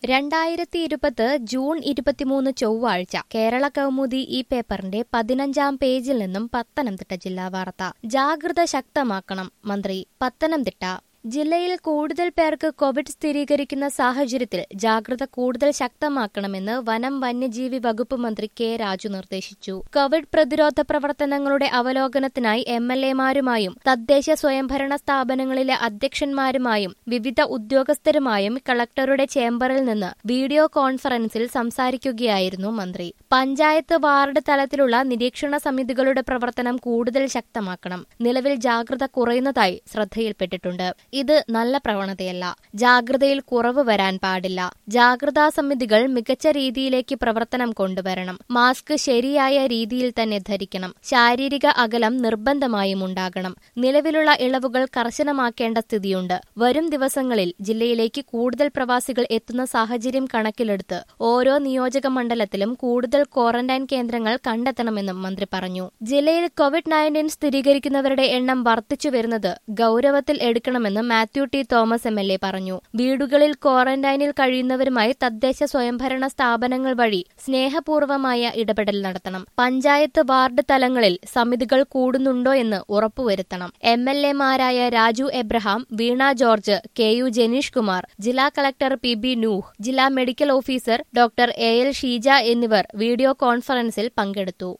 രണ്ടായിരത്തി ഇരുപത് ജൂൺ ഇരുപത്തിമൂന്ന് ചൊവ്വാഴ്ച കേരള കൗമുദി ഈ പേപ്പറിന്റെ പതിനഞ്ചാം പേജിൽ നിന്നും പത്തനംതിട്ട ജില്ലാ വാർത്ത ജാഗ്രത ശക്തമാക്കണം മന്ത്രി പത്തനംതിട്ട ജില്ലയിൽ കൂടുതൽ പേർക്ക് കോവിഡ് സ്ഥിരീകരിക്കുന്ന സാഹചര്യത്തിൽ ജാഗ്രത കൂടുതൽ ശക്തമാക്കണമെന്ന് വനം വന്യജീവി വകുപ്പ് മന്ത്രി കെ രാജു നിർദ്ദേശിച്ചു കോവിഡ് പ്രതിരോധ പ്രവർത്തനങ്ങളുടെ അവലോകനത്തിനായി എം എൽ എമാരുമായും തദ്ദേശ സ്വയംഭരണ സ്ഥാപനങ്ങളിലെ അധ്യക്ഷന്മാരുമായും വിവിധ ഉദ്യോഗസ്ഥരുമായും കളക്ടറുടെ ചേംബറിൽ നിന്ന് വീഡിയോ കോൺഫറൻസിൽ സംസാരിക്കുകയായിരുന്നു മന്ത്രി പഞ്ചായത്ത് വാർഡ് തലത്തിലുള്ള നിരീക്ഷണ സമിതികളുടെ പ്രവർത്തനം കൂടുതൽ ശക്തമാക്കണം നിലവിൽ ജാഗ്രത കുറയുന്നതായി ശ്രദ്ധയിൽപ്പെട്ടിട്ടുണ്ട് ഇത് നല്ല പ്രവണതയല്ല ജാഗ്രതയിൽ കുറവ് വരാൻ പാടില്ല ജാഗ്രതാ സമിതികൾ മികച്ച രീതിയിലേക്ക് പ്രവർത്തനം കൊണ്ടുവരണം മാസ്ക് ശരിയായ രീതിയിൽ തന്നെ ധരിക്കണം ശാരീരിക അകലം നിർബന്ധമായും ഉണ്ടാകണം നിലവിലുള്ള ഇളവുകൾ കർശനമാക്കേണ്ട സ്ഥിതിയുണ്ട് വരും ദിവസങ്ങളിൽ ജില്ലയിലേക്ക് കൂടുതൽ പ്രവാസികൾ എത്തുന്ന സാഹചര്യം കണക്കിലെടുത്ത് ഓരോ നിയോജക മണ്ഡലത്തിലും കൂടുതൽ ക്വാറന്റൈൻ കേന്ദ്രങ്ങൾ കണ്ടെത്തണമെന്നും മന്ത്രി പറഞ്ഞു ജില്ലയിൽ കോവിഡ് നയൻറ്റീൻ സ്ഥിരീകരിക്കുന്നവരുടെ എണ്ണം വർദ്ധിച്ചു വരുന്നത് ഗൌരവത്തിൽ എടുക്കണമെന്ന് Mathew T Thomas M L A പറഞ്ഞു വീടുകളിൽ ക്വാറന്റൈനിൽ കഴിയുന്നവരുമായി തദ്ദേശ സ്വയംഭരണ സ്ഥാപനങ്ങൾ വഴി സ്നേഹപൂർവമായ ഇടപെടൽ നടത്തണം പഞ്ചായത്ത് വാർഡ് തലങ്ങളിൽ സമിതികൾ കൂടുന്നുണ്ടോ എന്ന് ഉറപ്പുവരുത്തണം എം എൽ എമാരായ രാജു എബ്രഹാം വീണ ജോർജ് കെ യു ജനീഷ് കുമാർ ജില്ലാ കളക്ടർ പി ബി നൂഹ് ജില്ലാ medical officer doctor A L Sheeja എന്നിവർ വീഡിയോ കോൺഫറൻസിൽ പങ്കെടുത്തു